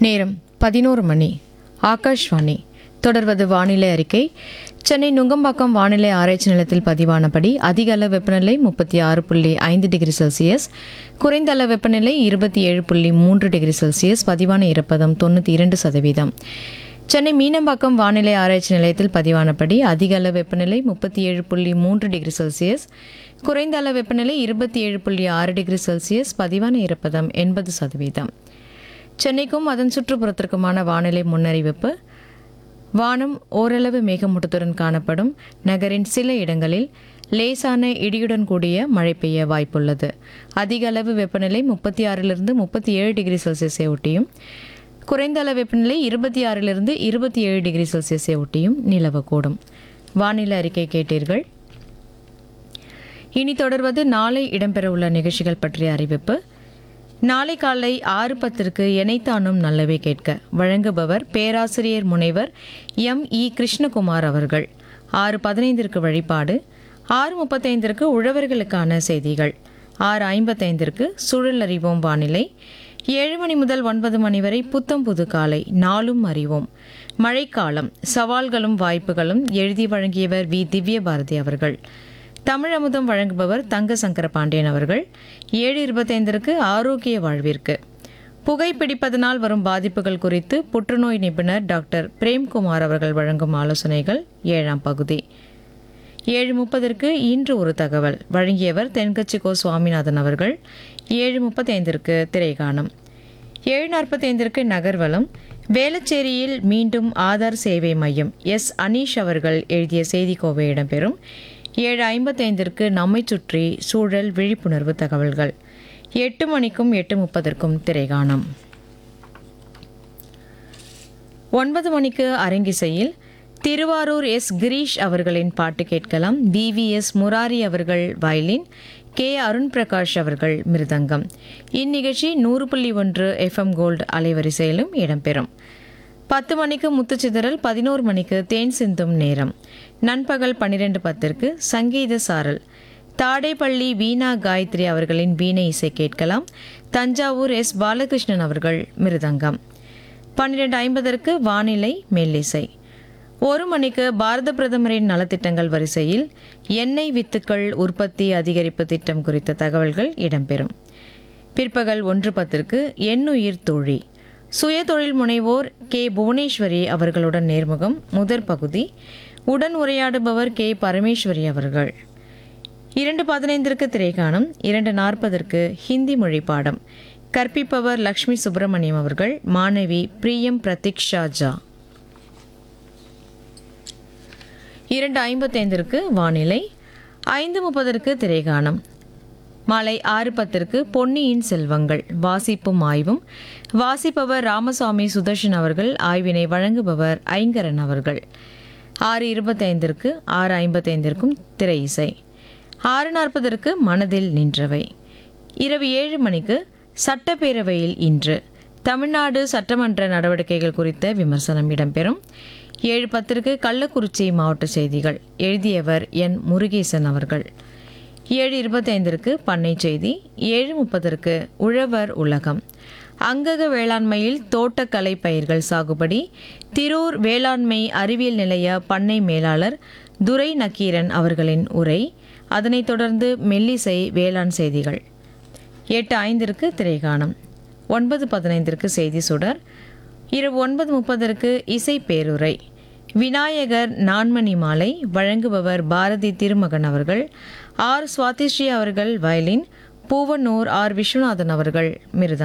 நேரம் பதினோரு மணி ஆகாஷ்வாணி தொடர்வது வானிலை அறிக்கை சென்னை நுங்கம்பாக்கம் வானிலை ஆராய்ச்சி நிலையத்தில் பதிவானபடி அதிக அளவு வெப்பநிலை முப்பத்தி ஆறு புள்ளி ஐந்து டிகிரி செல்சியஸ் குறைந்த அளவு வெப்பநிலை இருபத்தி ஏழு புள்ளி மூன்று டிகிரி செல்சியஸ் பதிவான ஈரப்பதம் தொண்ணூற்றி இரண்டு சதவீதம் சென்னை மீனம்பாக்கம் வானிலை ஆராய்ச்சி நிலையத்தில் பதிவானபடி அதிக அளவு வெப்பநிலை முப்பத்தி ஏழு புள்ளி மூன்று டிகிரி செல்சியஸ் குறைந்த அளவு வெப்பநிலை இருபத்தி ஏழு புள்ளி ஆறு டிகிரி செல்சியஸ் பதிவான ஈரப்பதம் எண்பது சதவீதம் சென்னைக்கும் அதன் சுற்றுப்புறத்திற்குமான வானிலை முன்னறிவிப்பு வானம் ஓரளவு மேகமூட்டத்துடன் காணப்படும் நகரின் சில இடங்களில் லேசான இடியுடன் கூடிய மழை பெய்ய வாய்ப்புள்ளது அதிக அளவு வெப்பநிலை முப்பத்தி ஆறிலிருந்து முப்பத்தி ஏழு டிகிரி செல்சியஸை ஒட்டியும் குறைந்த அளவு வெப்பநிலை இருபத்தி ஆறிலிருந்து இருபத்தி ஏழு டிகிரி செல்சியஸை ஒட்டியும் நிலவக்கூடும் வானிலை அறிக்கை கேட்டீர்கள் இனி தொடர்வது நாளை இடம்பெறவுள்ள நிகழ்ச்சிகள் பற்றிய அறிவிப்பு நாளை காலை ஆறு பத்திற்கு எனைத்தானும் நல்லவே கேட்க வழங்குபவர் பேராசிரியர் முனைவர் எம் இ கிருஷ்ணகுமார் அவர்கள் ஆறு பதினைந்திற்கு வழிபாடு ஆறு முப்பத்தைந்திற்கு உழவர்களுக்கான செய்திகள் ஆறு ஐம்பத்தைந்திற்கு சுழல் அறிவோம் வானிலை ஏழு மணி முதல் ஒன்பது மணி வரை புத்தம் புது காலை நாளும் அறிவோம் மழைக்காலம் சவால்களும் வாய்ப்புகளும் எழுதி வழங்கியவர் வி திவ்ய பாரதி அவர்கள் தமிழ் அமுதம் வழங்குபவர் தங்க சங்கர பாண்டியன் அவர்கள் ஏழு இருபத்தைந்திற்கு ஆரோக்கிய வாழ்விற்கு புகைப்பிடிப்பதனால் வரும் பாதிப்புகள் குறித்து புற்றுநோய் நிபுணர் டாக்டர் பிரேம்குமார் அவர்கள் வழங்கும் ஆலோசனைகள் ஏழாம் பகுதி ஏழு முப்பதற்கு இன்று ஒரு தகவல் வழங்கியவர் தென்கட்சி கோ சுவாமிநாதன் அவர்கள் ஏழு முப்பத்தைந்திற்கு திரைகாணம் ஏழு நாற்பத்தைந்திற்கு நகர்வலம் வேளச்சேரியில் மீண்டும் ஆதார் சேவை மையம் எஸ் அனீஷ் அவர்கள் எழுதிய செய்திக்கோவை இடம்பெறும் ஏழு ஐம்பத்தைந்திற்கு நம்மை சுற்றி சூழல் விழிப்புணர்வு தகவல்கள் எட்டு மணிக்கும் எட்டு முப்பதற்கும் திரைகாணம் ஒன்பது மணிக்கு அரங்கிசையில் திருவாரூர் எஸ் கிரீஷ் அவர்களின் பாட்டு கேட்கலாம் பிவிஎஸ் முராரி அவர்கள் வயலின் கே அருண் பிரகாஷ் அவர்கள் மிருதங்கம் இந்நிகழ்ச்சி நூறு புள்ளி ஒன்று எஃப்எம் கோல்டு அலைவரிசையிலும் இடம்பெறும் பத்து மணிக்கு முத்துச்சிதறல் பதினோரு மணிக்கு தேன் சிந்தும் நேரம் நண்பகல் பன்னிரெண்டு பத்திற்கு சங்கீத சாரல் தாடேப்பள்ளி வீணா காயத்ரி அவர்களின் வீணை இசை கேட்கலாம் தஞ்சாவூர் எஸ் பாலகிருஷ்ணன் அவர்கள் மிருதங்கம் பன்னிரெண்டு ஐம்பதற்கு வானிலை மெல்லிசை ஒரு மணிக்கு பாரத பிரதமரின் நலத்திட்டங்கள் வரிசையில் எண்ணெய் வித்துக்கள் உற்பத்தி அதிகரிப்பு திட்டம் குறித்த தகவல்கள் இடம்பெறும் பிற்பகல் ஒன்று பத்திற்கு எண்ணுயிர் தோழி சுய தொழில் முனைவோர் கே புவனேஸ்வரி அவர்களுடன் நேர்முகம் முதற் பகுதி உடன் உரையாடுபவர் கே பரமேஸ்வரி அவர்கள் இரண்டு பதினைந்திற்கு திரைக்காணம் இரண்டு நாற்பதற்கு ஹிந்தி மொழி பாடம் கற்பிப்பவர் லக்ஷ்மி சுப்பிரமணியம் அவர்கள் மாணவி பிரியம் பிரதீக்ஷா ஜா இரண்டு ஐம்பத்தைந்திற்கு வானிலை ஐந்து முப்பதற்கு திரைகாணம் மாலை ஆறு பத்திற்கு பொன்னியின் செல்வங்கள் வாசிப்பும் ஆய்வும் வாசிப்பவர் ராமசாமி சுதர்ஷன் அவர்கள் ஆய்வினை வழங்குபவர் ஐங்கரன் அவர்கள் ஆறு இருபத்தைந்திற்கு ஆறு ஐம்பத்தைந்திற்கும் திரை இசை ஆறு நாற்பதற்கு மனதில் நின்றவை இரவு ஏழு மணிக்கு சட்டப்பேரவையில் இன்று தமிழ்நாடு சட்டமன்ற நடவடிக்கைகள் குறித்த விமர்சனம் இடம்பெறும் ஏழு பத்திற்கு கள்ளக்குறிச்சி மாவட்ட செய்திகள் எழுதியவர் என் முருகேசன் அவர்கள் ஏழு இருபத்தைந்திற்கு பண்ணை செய்தி ஏழு முப்பதற்கு உழவர் உலகம் அங்கக வேளாண்மையில் தோட்டக்கலை பயிர்கள் சாகுபடி திரூர் வேளாண்மை அறிவியல் நிலைய பண்ணை மேலாளர் துரை நக்கீரன் அவர்களின் உரை அதனைத் தொடர்ந்து மெல்லிசை வேளாண் செய்திகள் எட்டு ஐந்திற்கு திரைகாணம் ஒன்பது பதினைந்திற்கு செய்தி சுடர் இரவு ஒன்பது முப்பதற்கு இசை பேருரை விநாயகர் நான்மணி மாலை வழங்குபவர் பாரதி திருமகன் அவர்கள் ஆர் சுவாதிஸ்ரீ அவர்கள் வயலின் பூவனூர் ஆர் விஸ்வநாதன் அவர்கள் மிருதம்